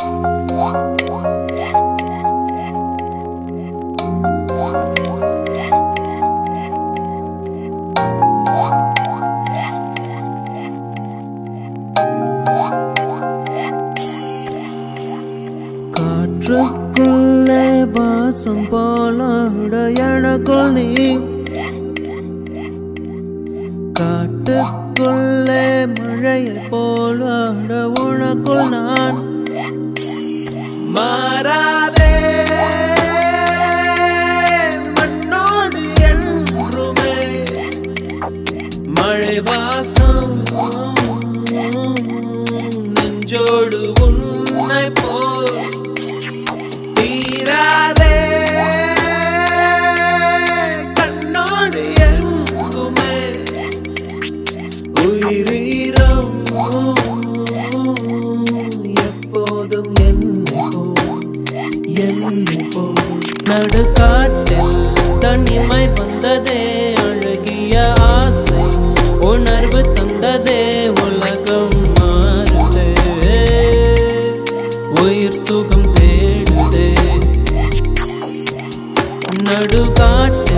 காற்றுக்குள்ளே வாசம் போலாட எனக்குள் நீ காட்டுக்குள்ளே மழையை போலாட உனக்குள் நான் மாறாதே மண்ணோடு என்றுமே மழை வாசம் நெஞ்சோடு உன்னை போல் தீராதே கண்ணோடு எங்குமே உயிரீரம் எப்போதும் என்னை போல் என்னை போல் நடுக்காட்டில் தனிமை வந்ததே அழகிய ஆசை உணர்வு தந்ததே உலகம் மாறுதே உயிர் சுகம் தேடுதே நடுக்காட்டில்